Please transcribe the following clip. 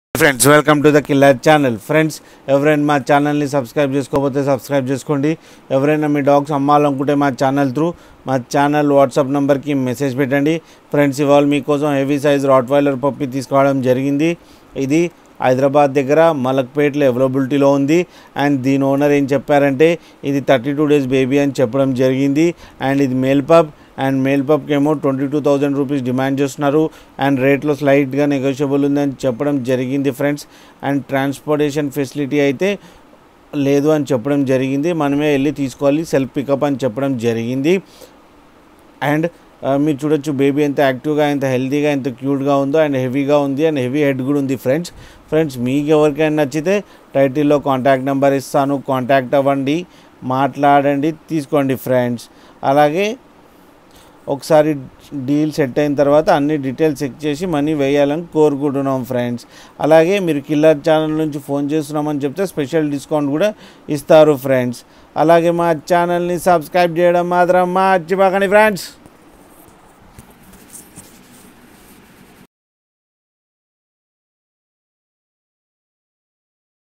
friends welcome to the killer channel friends ఎవరైనా మా ఛానల్ని సబ్స్క్రైబ్ చేసుకోకపోతే సబ్స్క్రైబ్ చేసుకోండి ఎవరైనా మీ డాగ్స్ అమ్మాలనుకుంటే మా ఛానల్ త్రూ మా ఛానల్ వాట్సాప్ నెంబర్కి మెసేజ్ పెట్టండి ఫ్రెండ్స్ ఇవాళ మీకోసం heavy size Rottweiler puppy తీసుకోవడం జరిగింది ఇది హైదరాబాద్ దగ్గర మలక్పేట్లో అవైలబిలిటీలో ఉంది అండ్ దీని ఓనర్ ఏం చెప్పారంటే ఇది థర్టీ టూ డేస్ బేబీ అని చెప్పడం జరిగింది అండ్ ఇది మేల్ పప్ అండ్ మేల్ పప్కి ఏమో twenty two thousand rupees demand చేస్తున్నారు అండ్ రేట్లో స్లైట్గా నెగోషియబుల్ ఉందని చెప్పడం జరిగింది ఫ్రెండ్స్ అండ్ ట్రాన్స్పోర్టేషన్ ఫెసిలిటీ అయితే లేదు అని చెప్పడం జరిగింది మనమే వెళ్ళి తీసుకోవాలి సెల్ఫ్ పికప్ అని చెప్పడం జరిగింది అండ్ ఆ, మీరు చూడొచ్చు బేబీ ఎంత యాక్టివ్గా ఎంత హెల్తీగా ఎంత క్యూట్గా ఉందో అండ్ హెవీగా ఉంది అండ్ హెవీ హెడ్ కూడా ఉంది ఫ్రెండ్స్ ఫ్రెండ్స్ మీకు ఎవరికైనా నచ్చితే టైటిల్లో కాంటాక్ట్ నెంబర్ ఇస్తాను కాంటాక్ట్ అవ్వండి మాట్లాడండి తీసుకోండి ఫ్రెండ్స్ అలాగే ఒకసారి డీల్ సెట్ అయిన తర్వాత అన్ని డీటెయిల్స్ చెక్ చేసి మనీ వేయాలని కోరుకుంటున్నాం ఫ్రెండ్స్ అలాగే మీరు కిల్లర్ ఛానల్ నుంచి ఫోన్ చేస్తున్నామని చెప్తే స్పెషల్ డిస్కౌంట్ కూడా ఇస్తారు ఫ్రెండ్స్ అలాగే మా ఛానల్ని సబ్స్క్రైబ్ చేయడం మాత్రం మర్చిపోకండి ఫ్రెండ్స్